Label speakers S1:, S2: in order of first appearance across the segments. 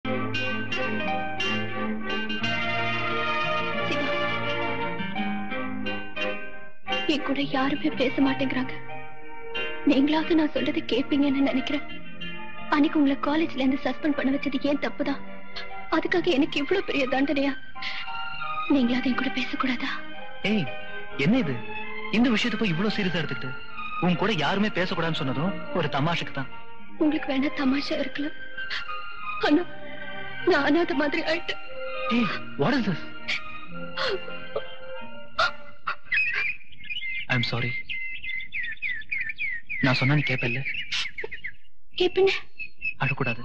S1: சிவா என் கூட யாருமே பேச மாட்டேங்கிறாங்க நீங்களாவது நான் சொல்றதை கேட்பீங்கன்னு நினைக்கிறேன் அன்னைக்கு உங்களை காலேஜ்ல இருந்து சஸ்பெண்ட் பண்ண வச்சது ஏன் தப்புதான் அதுக்காக எனக்கு இவ்வளவு பெரிய தண்டனையா நீங்களாவது என் கூட பேசக்கூடாதா
S2: ஏய் என்ன இது இந்த விஷயத்தை போய் இவ்வளவு சீரியஸா எடுத்துக்கிட்டு உன் கூட யாருமே பேசக்கூடாதுன்னு சொன்னதும் ஒரு தமாஷுக்கு தான்
S1: உங்களுக்கு வேணா தமாஷா இருக்கலாம் ஆனா நான் அனாதை மாதிரி ஆயிட்டேன்
S2: ஏய் what is this I am sorry நான் சொன்னா நீ கேப்பல்ல
S1: கேப்பீங்க
S2: அழக்கூடாது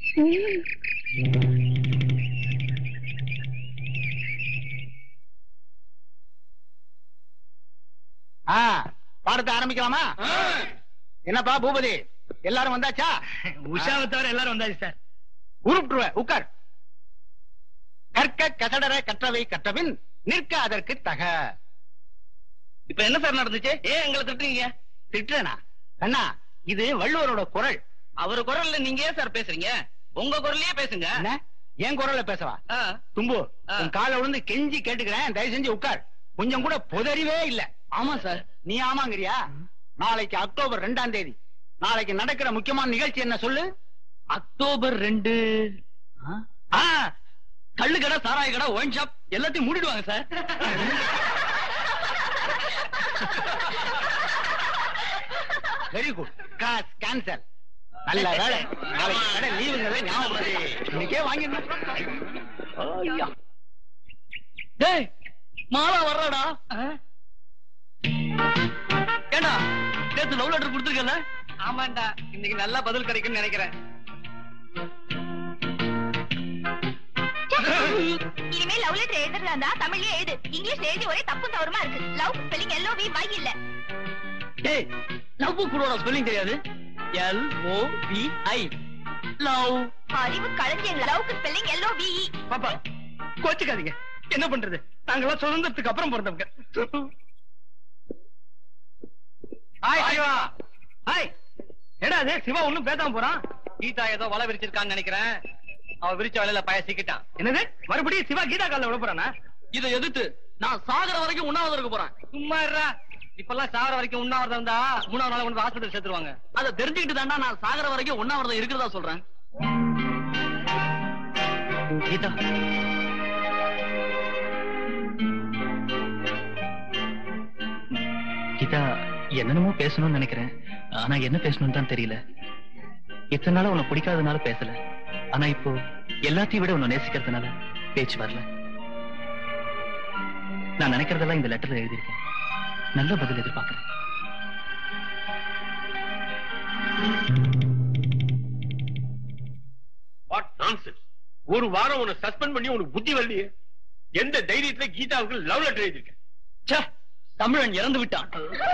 S3: ஆ பாடத்தை ஆரம்பிக்கலாமா என்னப்பா பூபதி எல்லாரும் வந்தாச்சா
S2: உஷாவை தவிர எல்லாரும் வந்தாச்சு சார்
S3: உருட்டுருவ உட்கார் கற்க கசடர கற்றவை கற்றபின் நிற்க அதற்கு தக
S2: இப்ப என்ன சார் நடந்துச்சு ஏன் எங்களை திட்டுறீங்க
S3: திட்டுறேனா கண்ணா இது வள்ளுவரோட குரல்
S2: அவர் குரல்ல நீங்க ஏன் சார் பேசுறீங்க உங்க குரல்லயே பேசுங்க
S3: என்ன என் குரல்ல பேசவா
S2: ஆ.
S3: தும்பு
S2: ஆ.
S3: உன் காலை விழுந்து கெஞ்சி கேட்டுக்கிறேன் தயவு செஞ்சு உட்கார் கொஞ்சம் கூட புதறிவே இல்ல
S2: ஆமா சார்
S3: நீ ஆமாங்கிறியா நாளைக்கு அக்டோபர் ரெண்டாம் தேதி நாளைக்கு நடக்கிற முக்கியமான நிகழ்ச்சி என்ன சொல்லு
S2: அக்டோபர் ரெண்டு ஆ, கள்ளு கடை சாராய கடை ஒயின் ஷாப் எல்லாத்தையும் மூடிடுவாங்க sir
S3: very good gas cancel நல்ல வேலை நாளைக்கு கடை லீவுங்கிறத ஞாபகம் இன்னைக்கே வாங்கிடணும் ஐயா.
S2: டேய் மாலா வர்றாடா ஏண்டா நேத்து லவ் லெட்டர் கொடுத்துருக்கல ஆமாண்டா இன்னைக்கு நல்லா பதில் கிடைக்கும்னு நினைக்கிறேன்
S1: இனிமே லவ் லெட்டர் எழுதுறதா தமிழ்லயே எழுது இங்கிலீஷ்ல எழுதி ஒரே தப்பு தவறுமா இருக்கு love spelling L O V Y இல்ல
S2: டேய் லவ் கூட ஸ்பெல்லிங் தெரியாது L O V I love
S1: அறிவு களஞ்சியங்கள லவ்க்கு ஸ்பெல்லிங் எல்லோ வி
S2: பாப்பா கோச்சுக்காதீங்க என்ன பண்றது நாங்கெல்லாம் சுதந்திரத்துக்கு அப்புறம் பிறந்தவங்க ஹாய் சிவா ஹாய் என்னடா அது சிவா ஒண்ணும் பேசாம போறான் கீதா ஏதோ வலை விரிச்சிருக்கான்னு நினைக்கிறேன் அவ விரிச்ச வலையில பய சிக்கிட்டான் என்னது மறுபடியும் சிவா கீதா காலில் விட போறானா இதை எதிர்த்து நான் சாகர வரைக்கும் உண்ணாவிரதம் இருக்க போறேன் சும்மா இருடா இப்பெல்லாம் சாகர வரைக்கும் உண்ணாவிரதம் இருந்தா மூணாவது நாள் கொண்டு ஹாஸ்பிட்டல் சேர்த்துருவாங்க அதை தெரிஞ்சுக்கிட்டு தாண்டா நான் சாகர வரைக்கும் உண்ணாவிரதம் இருக்கிறதா சொல்றேன் கீதா கீதா என்னென்னமோ பேசணும்னு நினைக்கிறேன் ஆனா என்ன பேசணும்னு தான் தெரியல இத்தனை நாளா உன்னை பிடிக்காதனால பேசல ஆனா இப்போ எல்லாத்தையும் விட உன்னை நேசிக்கிறதுனால பேச்சு வரல நான் நினைக்கிறதெல்லாம் இந்த லெட்டர்ல எழுதியிருக்கேன் நல்ல பதில் எதிர்பார்க்கிறேன்
S4: வாட் நான்சென்ஸ் ஒரு வாரம் உன்னை சஸ்பெண்ட் பண்ணி உனக்கு புத்தி வரலையே எந்த தைரியத்துல கீதாவுக்கு லவ் லெட்டர் எழுதியிருக்க
S2: ச்சே, தமிழன் இறந்து விட்டான்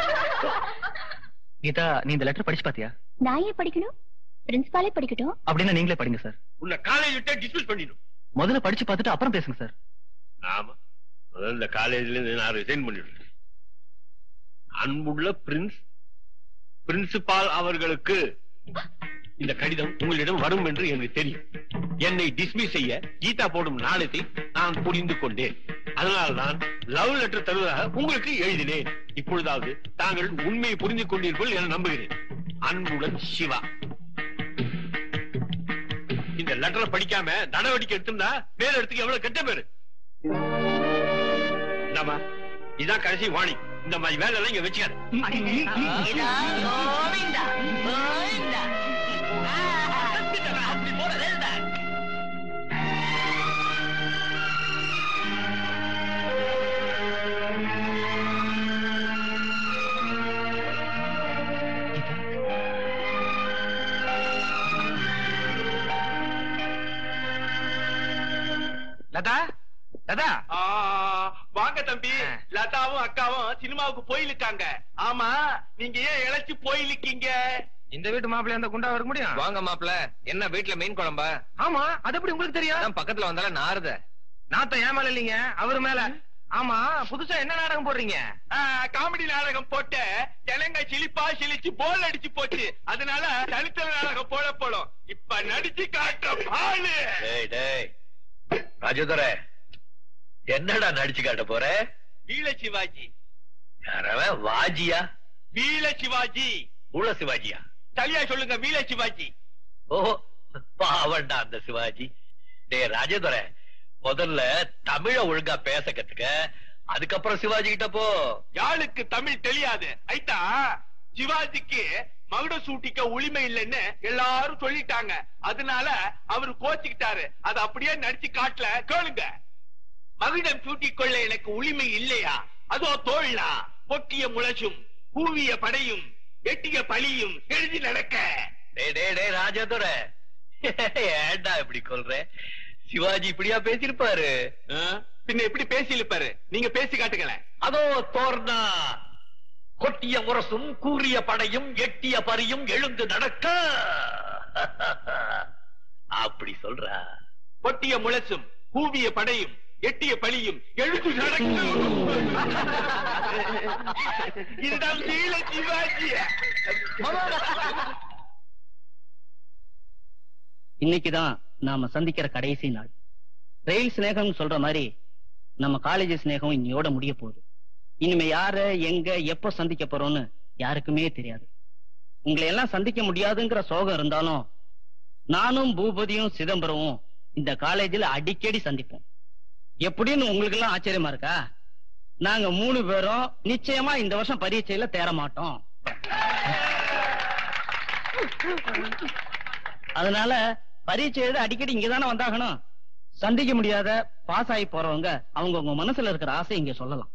S2: கீதா நீ இந்த லெட்டர் படிச்சு பாத்தியா
S1: நான் ஏன் படிக்கணும் பிரின்சிபாலே படிக்கட்டும்
S2: அப்படின்னா நீங்களே படிங்க சார்
S4: உன்னை காலேஜ் விட்டே டிஸ்மிஸ் பண்ணிடும்
S2: முதல்ல படிச்சு பார்த்துட்டு அப்புறம் பேசுங்க சார்
S4: ஆமா முதல்ல இந்த காலேஜ்ல இருந்து நான் ரிசைன் பண்ணிடுறேன் அன்புள்ள பிரின்ஸ் பிரின்சிபால் அவர்களுக்கு இந்த கடிதம் உங்களிடம் வரும் என்று எனக்கு தெரியும் என்னை டிஸ்மிஸ் செய்ய கீதா போடும் நாளத்தை நான் புரிந்து கொண்டேன் அதனால்தான் லவ் லெட்டர் தருவதாக உங்களுக்கு எழுதினேன் இப்பொழுதாவது தாங்கள் உண்மையை புரிந்து கொண்டீர்கள் என நம்புகிறேன் அன்புடன் சிவா இந்த லெட்டரை படிக்காம நடவடிக்கை எடுத்திருந்தா மேல இடத்துக்கு எவ்வளவு கெட்ட பேரு இந்தாம்மா, இதான் கடைசி வாணி இந்த மாதிரி வேலை எல்லாம் இங்க வச்சுக்காத
S1: கோவிந்தா கோவிந்தா
S2: அப்படி போட வேண்டாம்
S3: லதா லதா
S4: ஆ, வாங்க தம்பி லதாவும் அக்காவும் சினிமாவுக்கு போயிருக்காங்க ஆமா நீங்க ஏன் இழைச்சு போயிருக்கீங்க
S3: இந்த வீட்டு மாப்பிள்ளை அந்த குண்டா வர முடியும்
S5: வாங்க மாப்ள என்ன வீட்ல மீன் குழம்பா
S3: ஆமா அது எப்படி உங்களுக்கு தெரியும்
S5: அதான் பக்கத்துல வந்தால நாறுத
S3: நாத்தம் ஏன் மேல இல்லைங்க அவர் மேல
S5: ஆமா புதுசா என்ன நாடகம் போடுறீங்க
S4: காமெடி நாடகம் போட்டு ஜனங்க சிலிப்பா சிலிச்சு போல் அடிச்சு போச்சு அதனால தனித்தல் நாடகம் போட போடும் இப்ப நடிச்சு காட்டுற பாலு
S6: டேய் டேய் ராஜதுர என்னடா நடிச்சு காட்ட போற
S4: வீல சிவாஜி
S6: யாரவன் வாஜியா
S4: வீல சிவாஜி
S6: உள்ள சிவாஜியா
S4: சரியா சொல்லுங்க வீல சிவாஜி
S6: ஓஹோ பாவண்டா அந்த சிவாஜி டேய் ராஜதுர முதல்ல தமிழ ஒழுங்கா பேச கத்துக்க அதுக்கப்புறம் சிவாஜி கிட்ட போ
S4: யாளுக்கு தமிழ் தெரியாது ஐட்டா சிவாஜிக்கு மகுட சூட்டிக்க உரிமை இல்லைன்னு எல்லாரும் சொல்லிட்டாங்க அதனால அவரு கோச்சுக்கிட்டாரு அது அப்படியே நடிச்சு காட்டல கேளுங்க மகுடம் சூட்டிக் கொள்ள எனக்கு உரிமை இல்லையா அதோ தோழா பொட்டிய முளசும் கூவிய படையும் எட்டிய பழியும் எழுதி நடக்க
S6: டேய் டேய் டேய் ராஜதுர ஏன்டா இப்படி கொல்ற சிவாஜி இப்படியா பேசியிருப்பாரு
S4: ஆ? பின்ன எப்படி பேசி இருப்பாரு நீங்க பேசி காட்டுங்களேன்
S6: அதோ தோர்னா கொட்டிய முரசும் கூறிய படையும் எட்டிய பரியும் எழுந்து நடக்க அப்படி சொல்றா
S4: பொட்டிய முளசும் கூவிய படையும் எட்டிய பழியும் எழுத்து நடக்கும் இதுதான் வீர சிவாஜி
S2: இன்னைக்குதான் நாம சந்திக்கிற கடைசி நாள் ரயில் சிநேகம் சொல்ற மாதிரி நம்ம காலேஜ் சிநேகம் இன்னையோட முடிய போகுது இனிமே யார எங்க எப்ப சந்திக்க போறோம்னு யாருக்குமே தெரியாது உங்களை எல்லாம் சந்திக்க முடியாதுங்கிற சோகம் இருந்தாலும் நானும் பூபதியும் சிதம்பரமும் இந்த காலேஜில் அடிக்கடி சந்திப்போம் எப்படின்னு உங்களுக்கு எல்லாம் ஆச்சரியமா இருக்கா நாங்க மூணு பேரும் நிச்சயமா இந்த வருஷம் பரீட்சையில தேர மாட்டோம் அதனால பரீட்சை எழுத அடிக்கடி இங்கதானே வந்தாகணும் சந்திக்க முடியாத பாஸ் ஆகி போறவங்க அவங்க உங்க மனசுல இருக்கிற ஆசை இங்க சொல்லலாம்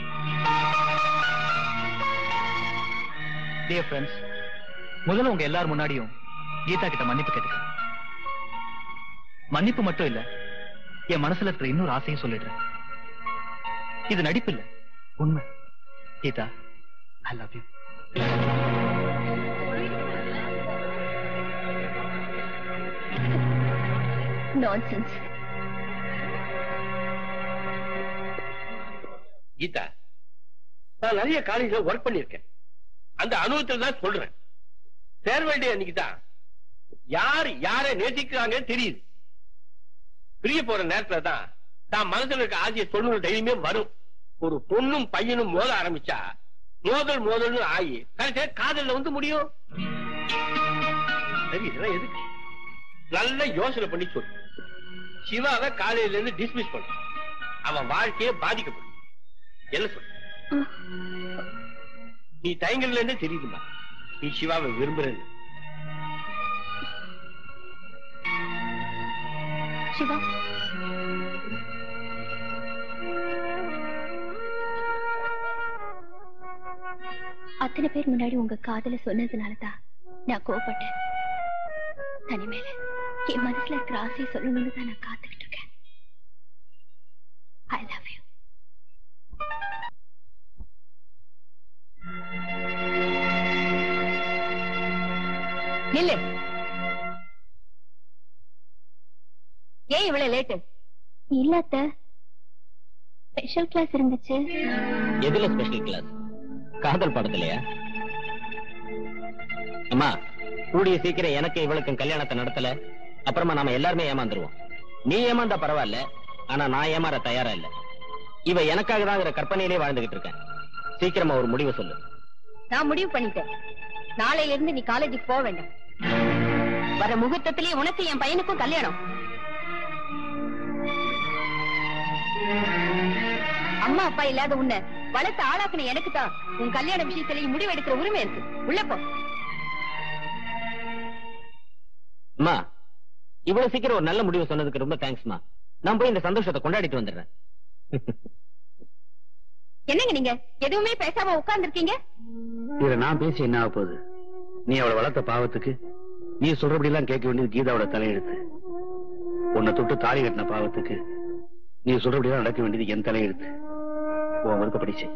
S7: டியர் ஃப்ரெண்ட்ஸ் முதல்ல உங்க எல்லார் முன்னாடியும் கீதா கிட்ட மன்னிப்பு கேட்டுக்கிறேன் மன்னிப்பு மட்டும் இல்ல என் மனசுல இருக்கிற இன்னொரு ஆசையும் சொல்லிடுறேன் இது நடிப்பு இல்ல உண்மை Geetha I love you
S1: nonsense
S4: Geetha நான் நிறைய காலேஜ்ல ஒர்க் பண்ணிருக்கேன் அந்த அனுபவத்துல தான் சொல்றேன் சேர வேண்டிய அன்னைக்கு தான் யார் யாரை நேசிக்கிறாங்கன்னு தெரியுது பிரிய போற நேரத்துல தான் தான் மனசுல இருக்க ஆசையை சொல்லணும் தைரியமே வரும் ஒரு பொண்ணும் பையனும் மோத ஆரம்பிச்சா மோதல் மோதல்னு ஆகி கடைசியா காதல்ல வந்து முடியும் சரி இதெல்லாம் எதுக்கு நல்ல யோசனை பண்ணி சொல்லு சிவாவை காலையில இருந்து டிஸ்மிஸ் பண்ணு அவன் வாழ்க்கையே பாதிக்கப்படும் என்ன சொல்லு நீ தயங்கல்ல இருந்தே தெரியுதுமா நீ சிவாவை விரும்புறது
S1: சிவா அத்தனை பேர் முன்னாடி உங்க காதல சொன்னதுனாலதான் நான் கோவப்பட்டேன் தனிமேல என் மனசுல இருக்கிற ஆசையை சொல்லணும்னு தான் நான் காத்துக்கிட்டு இருக்கேன் ஐ லவ் யூ
S8: நில்லு ஏன் இவ்வளவு லேட்டு
S1: இல்ல அத்த ஸ்பெஷல் கிளாஸ் இருந்துச்சு
S2: எதுல ஸ்பெஷல் கிளாஸ் காதல் படத்துலயா அம்மா கூடிய சீக்கிரம் எனக்கு இவளுக்கும் கல்யாணத்தை நடத்தல அப்புறமா நாம எல்லாருமே ஏமாந்துருவோம் நீ ஏமாந்தா பரவாயில்ல ஆனா நான் ஏமாற தயாரா இல்ல இவ எனக்காக தாங்கிற கற்பனையிலே வாழ்ந்துகிட்டு இருக்கேன் சீக்கிரமா ஒரு முடிவு சொல்லு
S8: நான் முடிவு பண்ணிட்டேன் நாளையில இருந்து நீ காலேஜுக்கு போக வேண்டாம் வர முகூர்த்தத்திலே உனக்கு என் பையனுக்கும் கல்யாணம் அம்மா அப்பா இல்லாத உன்னை வளர்த்து ஆளாக்குன எனக்கு தான் உன் கல்யாண விஷயத்திலேயே முடிவு எடுக்கிற உரிமை இருக்கு உள்ள போ
S2: அம்மா இவ்வளவு சீக்கிரம் ஒரு நல்ல முடிவு சொன்னதுக்கு ரொம்ப தேங்க்ஸ்மா நான் போய் இந்த சந்தோஷத்தை கொண்டாடிட்டு வந்துடுறேன்
S8: என்னங்க நீங்க எதுவுமே பேசாம உட்கார்ந்து
S3: இதுல நான் பேசி என்ன ஆக போகுது நீ அவளை வளர்த்த பாவத்துக்கு நீ சொல்றபடி எல்லாம் கேட்க வேண்டியது கீதாவோட தலையெழுத்து உன்னை தொட்டு தாலி கட்டின பாவத்துக்கு நீ சொல்றபடி எல்லாம் நடக்க வேண்டியது என் தலையெழுத்து உன் விருப்பப்படி செய்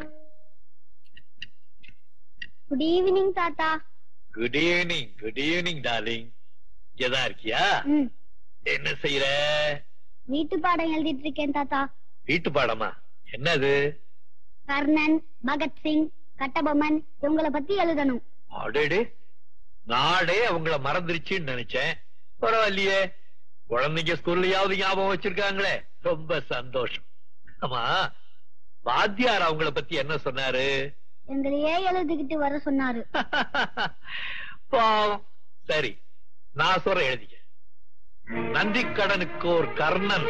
S1: குட் ஈவினிங் தாத்தா
S6: good evening good evening darling இங்கதான் இருக்கியா என்ன செய்யற
S1: வீட்டு பாடம் எழுதிட்டு இருக்கேன் தாத்தா
S6: வீட்டு பாடமா என்னது
S9: கர்ணன் பகத்சிங் கட்டபொம்மன் இவங்கள பத்தி எழுதணும்
S6: அடேடே நாடே அவங்கள மறந்துருச்சுன்னு நினைச்சேன் பரவாயில்லையே குழந்தைங்க ஸ்கூல்லயாவது ஞாபகம் வச்சிருக்காங்களே ரொம்ப சந்தோஷம் ஆமா வாத்தியார் அவங்கள பத்தி என்ன சொன்னாரு
S9: எங்களையே எழுதிக்கிட்டு வர சொன்னாரு
S6: பாவம் சரி நான் சொல்றேன் எழுதிக்க நன்றி கடனுக்கு ஒரு கர்ணன்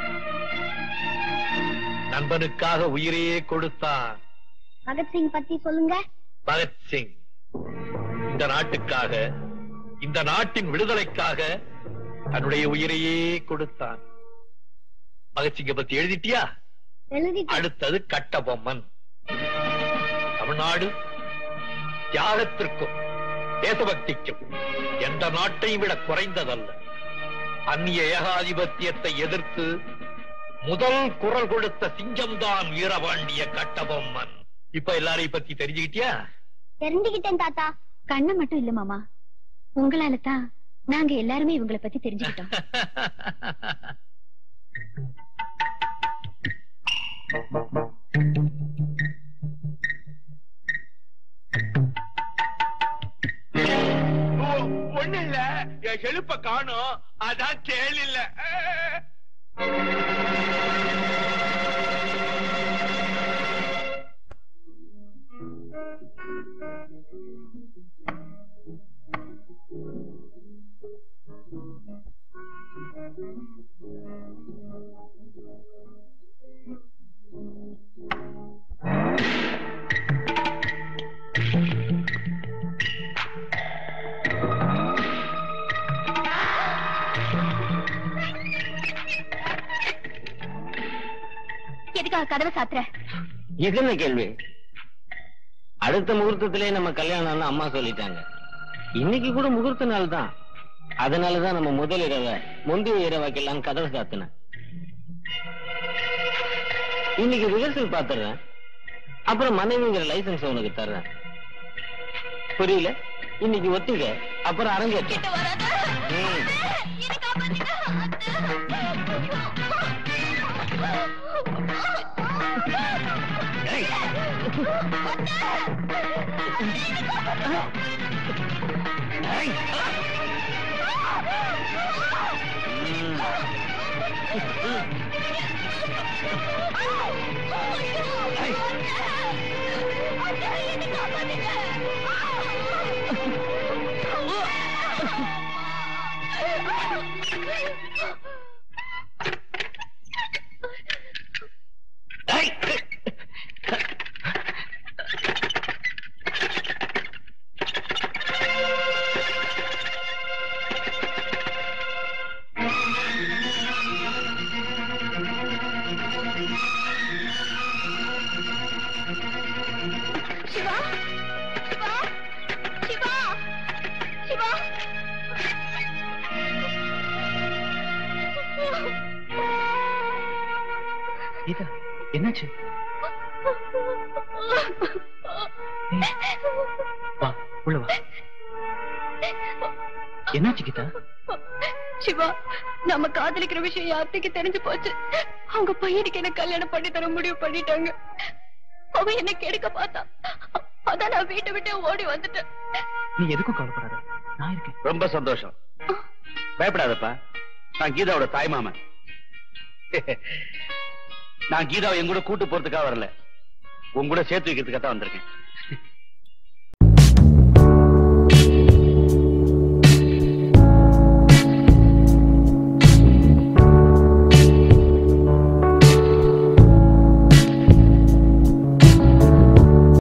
S6: நண்பனுக்காக உயிரையே கொடுத்தான்
S9: பகத்சிங் பத்தி சொல்லுங்க
S6: பகத்சிங் இந்த நாட்டுக்காக இந்த நாட்டின் விடுதலைக்காக தன்னுடைய உயிரையே கொடுத்தான் பகத்சிங்க பத்தி எழுதிட்டியா
S9: எழுதிட்டு
S6: அடுத்தது கட்டபொம்மன் தமிழ்நாடு தியாகத்திற்கும் தேசபக்திக்கும் எந்த நாட்டையும் விட குறைந்ததல்ல அந்நிய ஏகாதிபத்தியத்தை எதிர்த்து முதல் குரல் கொடுத்த சிங்கம்தான் வீரபாண்டிய கட்டபொம்மன் இப்ப எல்லாரையும் பத்தி தெரிஞ்சுக்கிட்டியா
S9: தெரிஞ்சுக்கிட்டேன் தாத்தா
S1: கண்ணை மட்டும் இல்ல மாமா உங்களால தான் நாங்க எல்லாருமே இவங்கள பத்தி தெரிஞ்சுக்கிட்டோம்
S4: ஒண்ணு இல்ல என் செழுப்ப காணும் அதான் கேள் இல்ல
S1: எதுக்காக கதவை சாத்துற
S10: இது என்ன கேள்வி அடுத்த முகூர்த்தத்திலே நம்ம கல்யாணம்னு அம்மா சொல்லிட்டாங்க இன்னைக்கு கூட முகூர்த்த நாள் தான் அதனாலதான் நம்ம முதல் இரவை முந்தைய இரவாக்கெல்லாம் கதவை சாத்தினேன் இன்னைக்கு ரிஹர்சல் பாத்துறேன் அப்புறம் மனைவிங்கிற லைசன்ஸ் உனக்கு தர்றேன் புரியல இன்னைக்கு ஒத்திக அப்புறம் அரங்கேற்றம் ம்.
S1: சிவா சிவா சிவா சிவா
S7: கீதா என்னாச்சு வா உள்ள வா என்னாச்சு கீதா
S1: சிவா நம்ம காதலிக்கிற விஷயம் யார்த்துக்கு தெரிஞ்சு போச்சு அவங்க பையனுக்கு என்ன கல்யாணம் பண்ணி தர முடிவு பண்ணிட்டாங்க அவன் என்ன கெடுக்க பார்த்தான் அதான் நான் வீட்டை விட்டு ஓடி வந்துட்டேன்
S7: நீ எதுக்கும் கவலைப்படாத நான் இருக்கேன்
S3: ரொம்ப சந்தோஷம் பயப்படாதப்பா நான் கீதாவோட தாய் மாமன் நான் கீதாவை என் கூட கூட்டு போறதுக்காக வரல உன் கூட சேர்த்து வைக்கிறதுக்காக தான் வந்திருக்கேன்